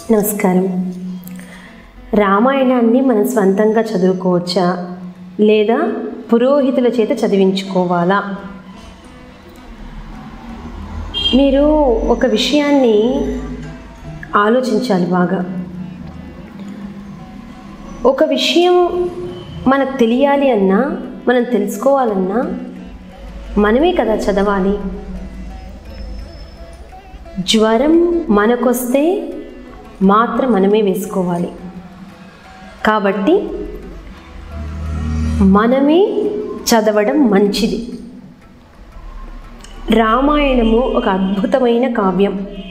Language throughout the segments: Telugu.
నమస్కారం రామాయణాన్ని మనం స్వంతంగా చదువుకోవచ్చా లేదా పురోహితుల చేత చదివించుకోవాలా మీరు ఒక విషయాన్ని ఆలోచించాలి బాగా ఒక విషయం మనకు తెలియాలి అన్నా మనం తెలుసుకోవాలన్నా మనమే కదా చదవాలి జ్వరం మనకొస్తే మాత్రం మనమే వేసుకోవాలి కాబట్టి మనమే చదవడం మంచిది రామాయణము ఒక అద్భుతమైన కావ్యం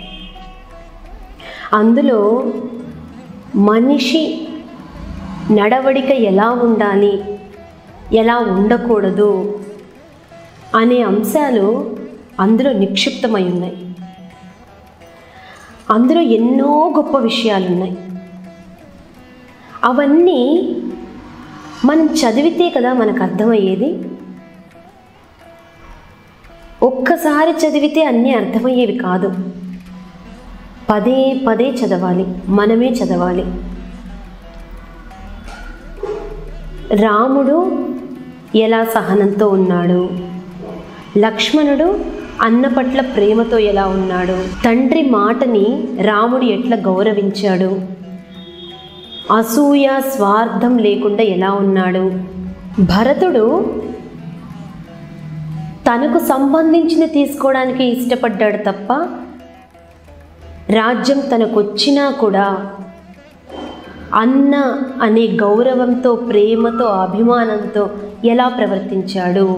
అందులో మనిషి నడవడిక ఎలా ఉండాలి ఎలా ఉండకూడదు అనే అంశాలు అందులో నిక్షిప్తమై ఉన్నాయి అందులో ఎన్నో గొప్ప విషయాలు ఉన్నాయి అవన్నీ మనం చదివితే కదా మనకు అర్థమయ్యేది ఒక్కసారి చదివితే అన్నీ అర్థమయ్యేవి కాదు పదే పదే చదవాలి మనమే చదవాలి రాముడు ఎలా సహనంతో ఉన్నాడు లక్ష్మణుడు అన్న పట్ల ప్రేమతో ఎలా ఉన్నాడు తండ్రి మాటని రాముడు ఎట్లా గౌరవించాడు అసూయ స్వార్థం లేకుండా ఎలా ఉన్నాడు భరతుడు తనకు సంబంధించిన తీసుకోవడానికి ఇష్టపడ్డాడు తప్ప రాజ్యం తనకొచ్చినా కూడా అన్న అనే గౌరవంతో ప్రేమతో అభిమానంతో ఎలా ప్రవర్తించాడు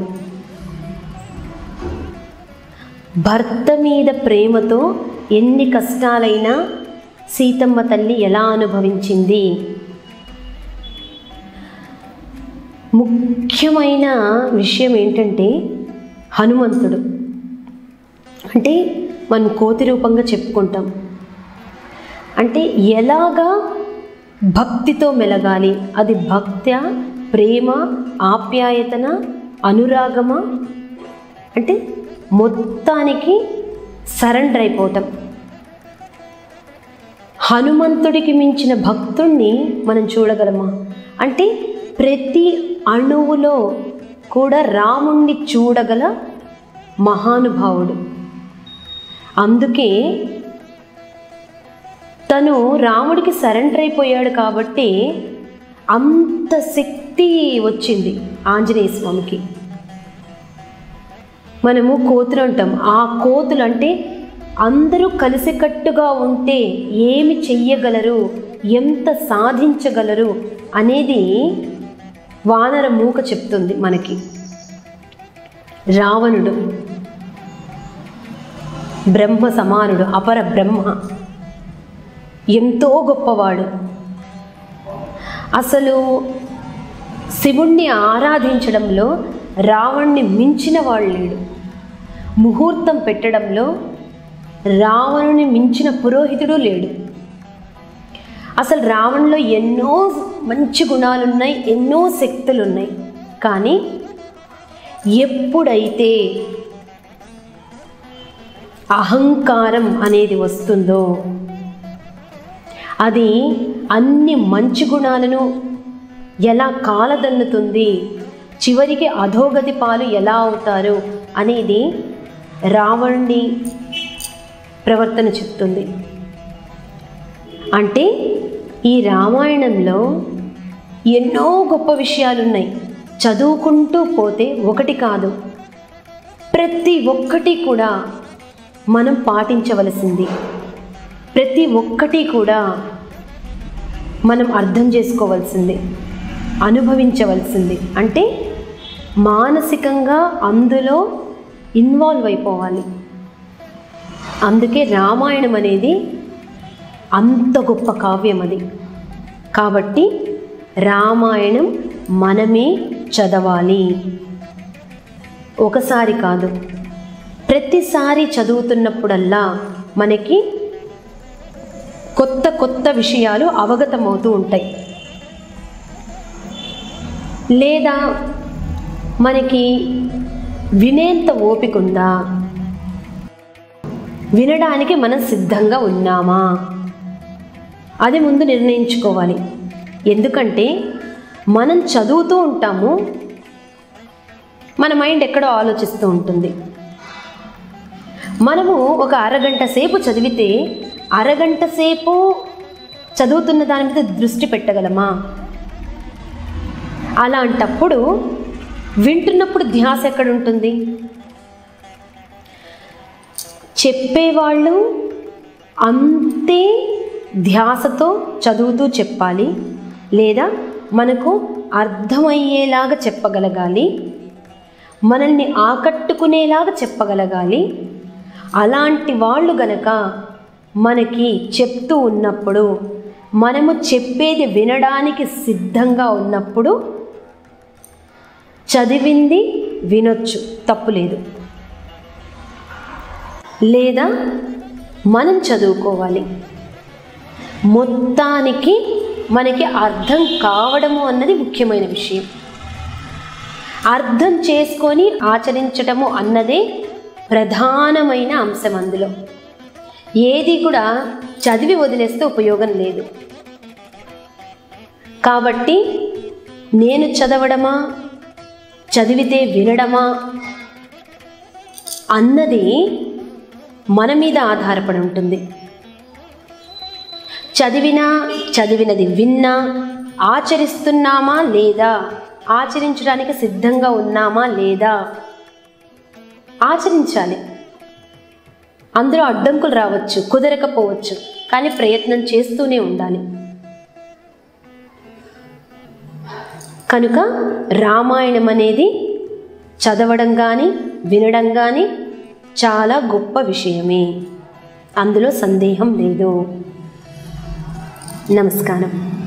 భర్త మీద ప్రేమతో ఎన్ని కష్టాలైనా సీతమ్మ తల్లి ఎలా అనుభవించింది ముఖ్యమైన విషయం ఏంటంటే హనుమంతుడు అంటే మనం కోతి రూపంగా చెప్పుకుంటాం అంటే ఎలాగా భక్తితో మెలగాలి అది భక్త్య ప్రేమ ఆప్యాయతన అనురాగమా అంటే మొత్తానికి సరెండర్ అయిపోవటం హనుమంతుడికి మించిన భక్తుణ్ణి మనం చూడగలమా అంటే ప్రతి అణువులో కూడా రాముణ్ణి చూడగల మహానుభావుడు అందుకే తను రాముడికి సరెండర్ అయిపోయాడు కాబట్టి అంత శక్తి వచ్చింది ఆంజనేయ స్వామికి మనము కోతులు అంటాం ఆ కోతులు అంటే అందరూ కలిసికట్టుగా ఉంటే ఏమి చెయ్యగలరు ఎంత సాధించగలరు అనేది వానర మూక చెప్తుంది మనకి రావణుడు బ్రహ్మ సమానుడు అపర బ్రహ్మ ఎంతో గొప్పవాడు అసలు శివుణ్ణి ఆరాధించడంలో రావణ్ణి మించిన వాడు లేడు ముహూర్తం పెట్టడంలో రావణుని మించిన పురోహితుడు లేడు అసలు రావణులో ఎన్నో మంచి గుణాలు ఉన్నాయి ఎన్నో శక్తులు ఉన్నాయి కానీ ఎప్పుడైతే అహంకారం అనేది వస్తుందో అది అన్ని మంచి గుణాలను ఎలా కాలదన్నుతుంది చివరికి అధోగతి పాలు ఎలా అవుతారు అనేది రావణుని ప్రవర్తన చెప్తుంది అంటే ఈ రామాయణంలో ఎన్నో గొప్ప విషయాలు ఉన్నాయి చదువుకుంటూ పోతే ఒకటి కాదు ప్రతి ఒక్కటి కూడా మనం పాటించవలసింది ప్రతి ఒక్కటి కూడా మనం అర్థం చేసుకోవాల్సింది అనుభవించవలసింది అంటే మానసికంగా అందులో ఇన్వాల్వ్ అయిపోవాలి అందుకే రామాయణం అనేది అంత గొప్ప కావ్యం అది కాబట్టి రామాయణం మనమే చదవాలి ఒకసారి కాదు ప్రతిసారి చదువుతున్నప్పుడల్లా మనకి కొత్త కొత్త విషయాలు అవగతమవుతూ ఉంటాయి లేదా మనకి వినేంత ఓపిక ఉందా వినడానికి మనం సిద్ధంగా ఉన్నామా అది ముందు నిర్ణయించుకోవాలి ఎందుకంటే మనం చదువుతూ ఉంటాము మన మైండ్ ఎక్కడో ఆలోచిస్తూ ఉంటుంది మనము ఒక అరగంట సేపు చదివితే అరగంట సేపు చదువుతున్న దాని మీద దృష్టి పెట్టగలమా అలాంటప్పుడు వింటున్నప్పుడు ధ్యాస ఎక్కడ ఉంటుంది చెప్పేవాళ్ళు అంతే ధ్యాసతో చదువుతూ చెప్పాలి లేదా మనకు అర్థమయ్యేలాగా చెప్పగలగాలి మనల్ని ఆకట్టుకునేలాగా చెప్పగలగాలి అలాంటి వాళ్ళు గనక మనకి చెప్తూ ఉన్నప్పుడు మనము చెప్పేది వినడానికి సిద్ధంగా ఉన్నప్పుడు చదివింది వినొచ్చు తప్పులేదు లేదా మనం చదువుకోవాలి మొత్తానికి మనకి అర్థం కావడము అన్నది ముఖ్యమైన విషయం అర్థం చేసుకొని ఆచరించటము అన్నదే ప్రధానమైన అంశం అందులో ఏది కూడా చదివి వదిలేస్తే ఉపయోగం లేదు కాబట్టి నేను చదవడమా చదివితే వినడమా అన్నది మన మీద ఆధారపడి ఉంటుంది చదివినా చదివినది విన్నా ఆచరిస్తున్నామా లేదా ఆచరించడానికి సిద్ధంగా ఉన్నామా లేదా ఆచరించాలి అందులో అడ్డంకులు రావచ్చు కుదరకపోవచ్చు కానీ ప్రయత్నం చేస్తూనే ఉండాలి కనుక రామాయణం అనేది చదవడం కానీ వినడం కానీ చాలా గొప్ప విషయమే అందులో సందేహం లేదు నమస్కారం